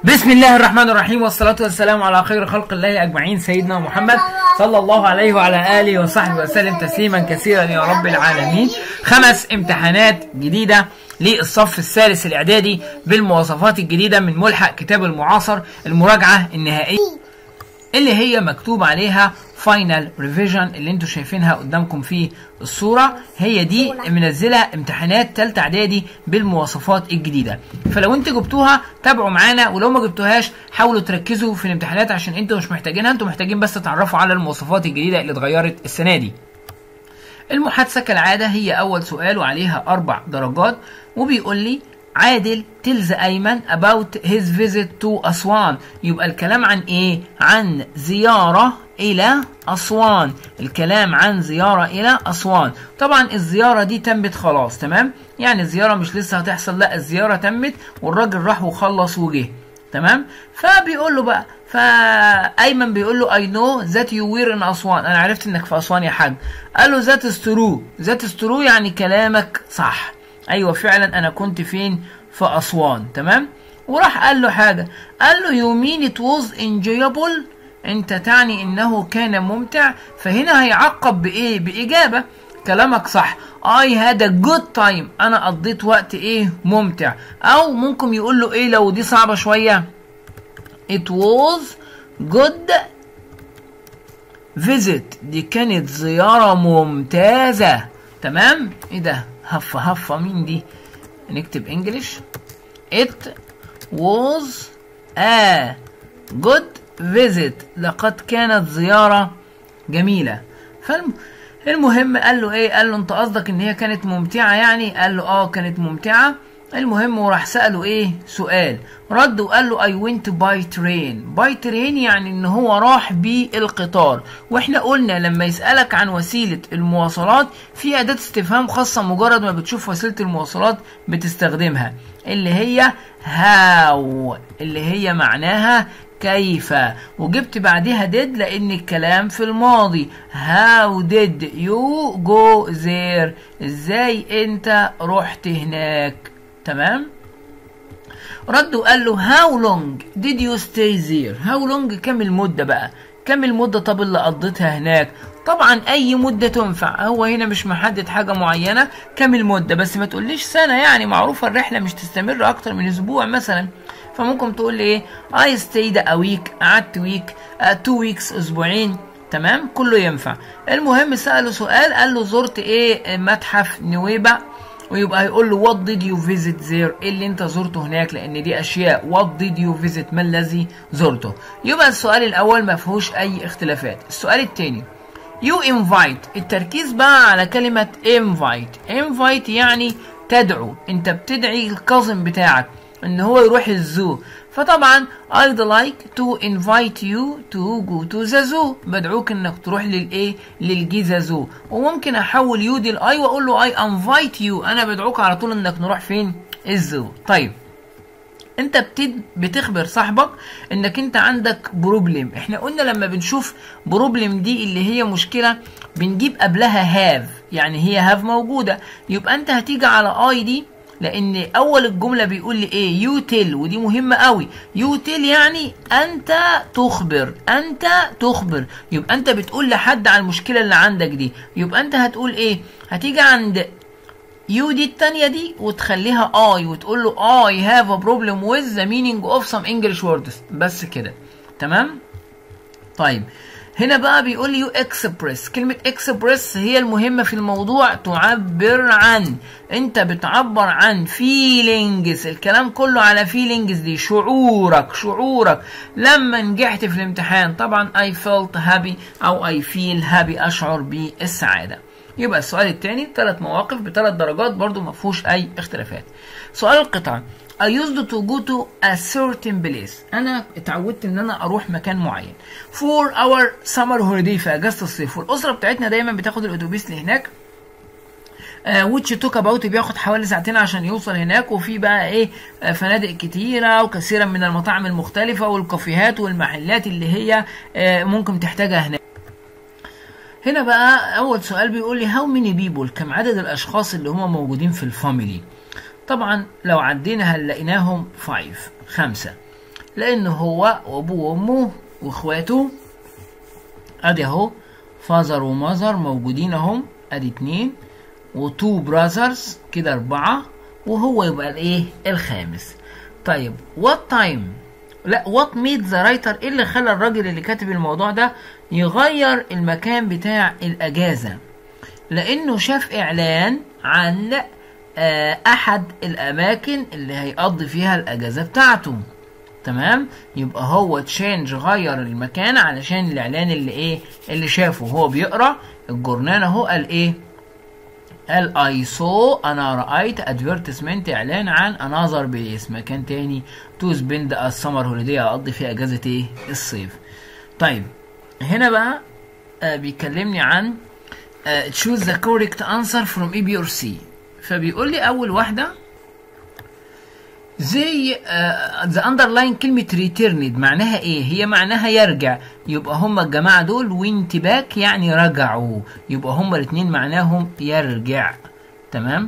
بسم الله الرحمن الرحيم والصلاة والسلام على خير خلق الله أجمعين سيدنا محمد صلى الله عليه وعلى آله وصحبه وسلم تسليما كثيرا يا رب العالمين خمس امتحانات جديدة للصف الثالث الإعدادي بالمواصفات الجديدة من ملحق كتاب المعاصر المراجعة النهائية اللي هي مكتوب عليها فاينل ريفيجن اللي انتوا شايفينها قدامكم في الصورة هي دي منزلة امتحانات تالتة اعدادي بالمواصفات الجديدة فلو انتوا جبتوها تابعوا معانا ولو ما جبتوهاش حاولوا تركزوا في الامتحانات عشان انتوا مش محتاجينها انتوا محتاجين بس تتعرفوا على المواصفات الجديدة اللي اتغيرت السنة دي المحادثة كالعادة هي أول سؤال وعليها أربع درجات وبيقول لي عادل تلز أيمن about his visit to أسوان يبقى الكلام عن إيه؟ عن زيارة إلى أسوان الكلام عن زيارة إلى أسوان طبعا الزيارة دي تمت خلاص تمام؟ يعني الزيارة مش لسه هتحصل لا الزيارة تمت والراجل راح وخلص وجه تمام؟ فبيقول له بقى فايمن بيقول له اي نو ذات يو وير ان اسوان انا عرفت انك في اسوان يا حاج قال له ذات از ترو ذات از ترو يعني كلامك صح ايوه فعلا انا كنت فين في اسوان تمام وراح قال له حاجه قال له يو مين ات واز انجويبل انت تعني انه كان ممتع فهنا هيعقب بايه باجابه كلامك صح I had a good time انا قضيت وقت ايه ممتع او ممكن يقول له ايه لو دي صعبه شويه It was good visit دي كانت زيارة ممتازة تمام ايه ده هفة هفة مين دي نكتب انجلش It was a good visit لقد كانت زيارة جميلة فالمهم قال له ايه قال له انت قصدك ان هي كانت ممتعة يعني قال له اه كانت ممتعة المهم وراح سأله ايه سؤال رد وقال له I went by train by train يعني ان هو راح بالقطار واحنا قلنا لما يسألك عن وسيلة المواصلات في أداة استفهام خاصة مجرد ما بتشوف وسيلة المواصلات بتستخدمها اللي هي how اللي هي معناها كيف وجبت بعدها did لان الكلام في الماضي how did you go there ازاي انت رحت هناك تمام رد وقال له how long did you stay there how long كم المدة بقى كم المدة طب اللي قضيتها هناك طبعا اي مدة تنفع هو هنا مش محدد حاجة معينة كم المدة بس ما تقوليش سنة يعني معروفة الرحلة مش تستمر اكتر من اسبوع مثلا فممكن تقول لي ايه I stayed a week قعدت ويك uh, two weeks اسبوعين تمام كله ينفع المهم سأله سؤال قال له زرت ايه متحف نويبع ويبقى هيقول له what did you visit there ايه اللي انت زرته هناك لان دي اشياء what did you visit ما الذي زرته يبقى السؤال الاول ما فيهوش اي اختلافات السؤال الثاني you invite التركيز بقى على كلمة invite invite يعني تدعو انت بتدعي الكاظم بتاعك ان هو يروح الزو فطبعا I'd like to invite you to go to the zoo بدعوك انك تروح للايه للجيزة زو وممكن احول يو دي الاي واقول له I invite you انا بدعوك على طول انك نروح فين الزو طيب انت بتد... بتخبر صاحبك انك انت عندك بروبلم احنا قلنا لما بنشوف بروبلم دي اللي هي مشكلة بنجيب قبلها هاف يعني هي هاف موجودة يبقى انت هتيجي على اي دي لان اول الجمله بيقول لي ايه يو تيل ودي مهمه قوي يو تيل يعني انت تخبر انت تخبر يبقى انت بتقول لحد على المشكله اللي عندك دي يبقى انت هتقول ايه هتيجي عند يو دي التانية دي وتخليها اي وتقول له اي هاف ا بروبلم with the meaning of some English words بس كده تمام طيب هنا بقى بيقول لي يو اكسبريس كلمة اكسبريس هي المهمة في الموضوع تعبر عن انت بتعبر عن فيلينجز الكلام كله على فيلينجز دي شعورك شعورك لما نجحت في الامتحان طبعا I felt happy او I feel happy اشعر بالسعادة يبقى السؤال الثاني ثلاث مواقف بثلاث درجات برضو ما فيهوش اي اختلافات سؤال القطعة I used to go to a certain place أنا اتعودت إن أنا أروح مكان معين for our summer holiday في أجازة الصيف والأسرة بتاعتنا دايما بتاخد الأتوبيس لهناك uh, which took about بياخد حوالي ساعتين عشان يوصل هناك وفي بقى ايه uh, فنادق كتيرة وكثيرا من المطاعم المختلفة والكافيهات والمحلات اللي هي uh, ممكن تحتاجها هناك هنا بقى أول سؤال بيقول لي how many people كم عدد الأشخاص اللي هم موجودين في الفاميلي طبعا لو عدينا هنلاقيناهم 5 خمسة لان هو وابوه وامه واخواته ادي اهو فازر ومازر موجودين اهم ادي اتنين وتو براذرز كده اربعة وهو يبقى الايه الخامس طيب وات تايم لا وات ميد ذا رايتر ايه اللي خلى الراجل اللي كاتب الموضوع ده يغير المكان بتاع الاجازه لانه شاف اعلان عن آه، احد الاماكن اللي هيقضي فيها الاجازه بتاعته تمام يبقى هو تشينج غير المكان علشان الاعلان اللي ايه اللي شافه هو بيقرا الجورنال اهو قال ايه قال اي سو انا رايت ادفيرتسمنت اعلان عن انذر بيس مكان تاني تو سبند السمر هوليدي اقضي فيه اجازه ايه الصيف طيب هنا بقى آه بيكلمني عن آه choose the correct answer from A B or C فبيقول لي اول واحده زي ذا اندرلاين كلمة ريتيرند معناها ايه؟ هي معناها يرجع يبقى هما الجماعة دول وينت باك يعني رجعوا يبقى هما الاتنين معناهم يرجع تمام؟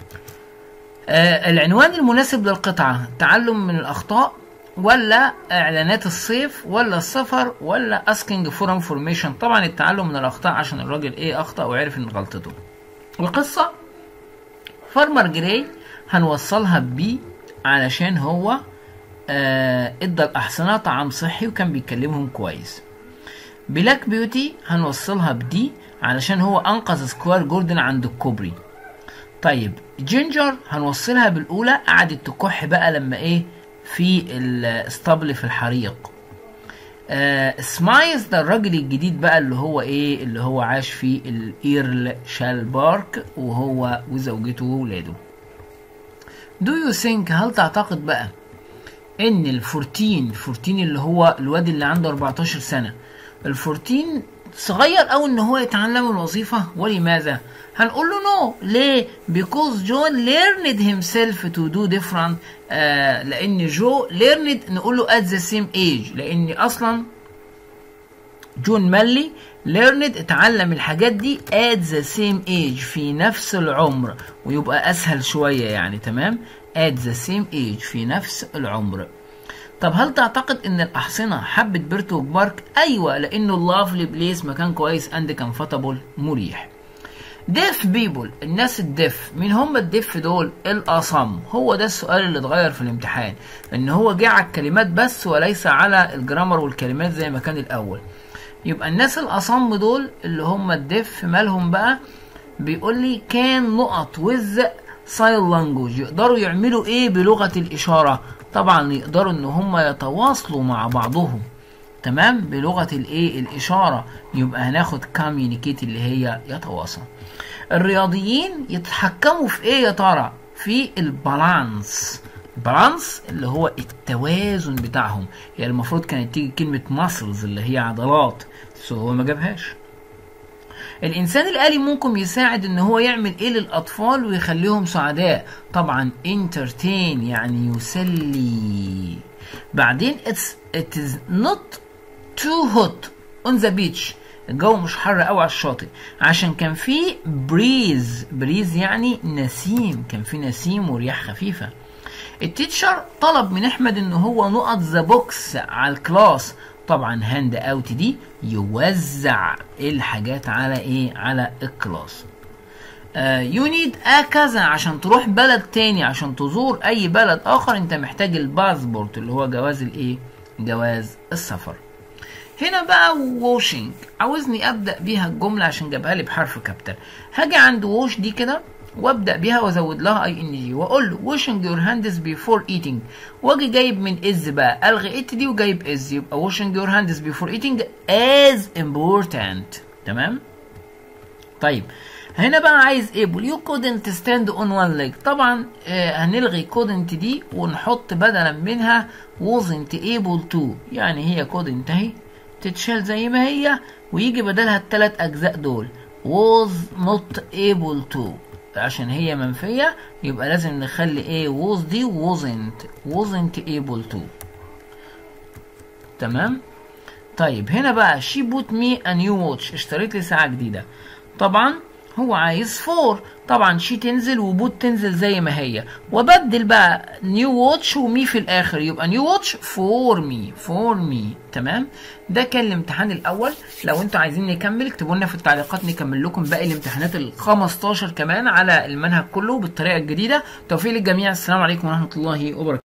آه العنوان المناسب للقطعة تعلم من الأخطاء ولا إعلانات الصيف ولا السفر ولا asking for information طبعا التعلم من الأخطاء عشان الراجل ايه أخطأ وعرف إن غلطته القصة فارمر جراي هنوصلها ببي علشان هو آه ادى الاحصنه طعام صحي وكان بيكلمهم كويس بلاك بيوتي هنوصلها بدي علشان هو انقذ سكوير جوردن عند الكوبري طيب جينجر هنوصلها بالاولى قعدت تكح بقى لما ايه في الاسطبل في الحريق آه سمايز ده الراجل الجديد بقى اللي هو ايه اللي هو عاش في الايرل شال بارك وهو وزوجته وولاده دو يو ثينك هل تعتقد بقى ان الفورتين فورتين اللي هو الواد اللي عنده 14 سنه الفورتين صغير او ان هو يتعلم الوظيفه ولماذا هنقول له نو no. ليه because جون learned himself to do different آه لان جو learned نقول له at the same age لان اصلا جون مالي learned اتعلم الحاجات دي at the same age في نفس العمر ويبقى اسهل شوية يعني تمام at the same age في نفس العمر طب هل تعتقد ان الاحصنة حبت بيرتوك بارك ايوه لانه اللافلي بليس مكان كويس اند كمفتبل مريح ديف بيبول الناس الدف مين هم الدف دول الاصم هو ده السؤال اللي اتغير في الامتحان ان هو جه على الكلمات بس وليس على الجرامر والكلمات زي ما كان الاول يبقى الناس الاصم دول اللي هم الدف مالهم بقى بيقول لي كان نقط وز ساين لانجوج يقدروا يعملوا ايه بلغه الاشاره طبعا يقدروا ان هم يتواصلوا مع بعضهم تمام بلغه الايه الاشاره يبقى هناخد كوميونيكيت اللي هي يتواصل الرياضيين يتحكموا في ايه يا ترى في البالانس بالانس اللي هو التوازن بتاعهم هي يعني المفروض كانت تيجي كلمة ماسلز اللي هي عضلات بس هو ما جابهاش الانسان الالي ممكن يساعد ان هو يعمل ايه للاطفال ويخليهم سعداء طبعا entertain يعني يسلي بعدين it's it is not too hot on the beach الجو مش حر قوي على الشاطئ عشان كان في بريز بريز يعني نسيم كان في نسيم ورياح خفيفه التيتشر طلب من احمد ان هو نقط ذا بوكس على الكلاس طبعا هاند اوت دي يوزع الحاجات على ايه على الكلاس يو نيد ا كذا عشان تروح بلد تاني عشان تزور اي بلد اخر انت محتاج الباسبورت اللي هو جواز الايه جواز السفر هنا بقى ووشنج عاوزني ابدا بيها الجمله عشان جابها لي بحرف كابيتال هاجي عند ووش دي كده وابدا بيها وازود لها اي ان جي واقول له واشنج يور هاندز بيفور ايتنج واجي جايب من از بقى الغي ات دي وجايب از يبقى واشنج يور هاندز بيفور ايتنج از امبورتانت تمام طيب هنا بقى عايز able you couldn't stand on one leg طبعا آه هنلغي couldn't دي ونحط بدلا منها wasn't able to يعني هي couldn't اهي تتشال زي ما هي ويجي بدلها الثلاث اجزاء دول was not able to عشان هي منفية يبقى لازم نخلي ايه was دي wasn't wasn't able to تمام طيب هنا بقى she bought me a new watch اشتريت لي ساعة جديدة طبعا هو عايز فور طبعا شي تنزل وبوت تنزل زي ما هي وبدل بقى نيو واتش ومي في الاخر يبقى نيو واتش فور مي فور مي تمام ده كان الامتحان الاول لو انتوا عايزين نكمل اكتبوا لنا في التعليقات نكمل لكم باقي الامتحانات ال 15 كمان على المنهج كله بالطريقه الجديده توفيق للجميع السلام عليكم ورحمه الله وبركاته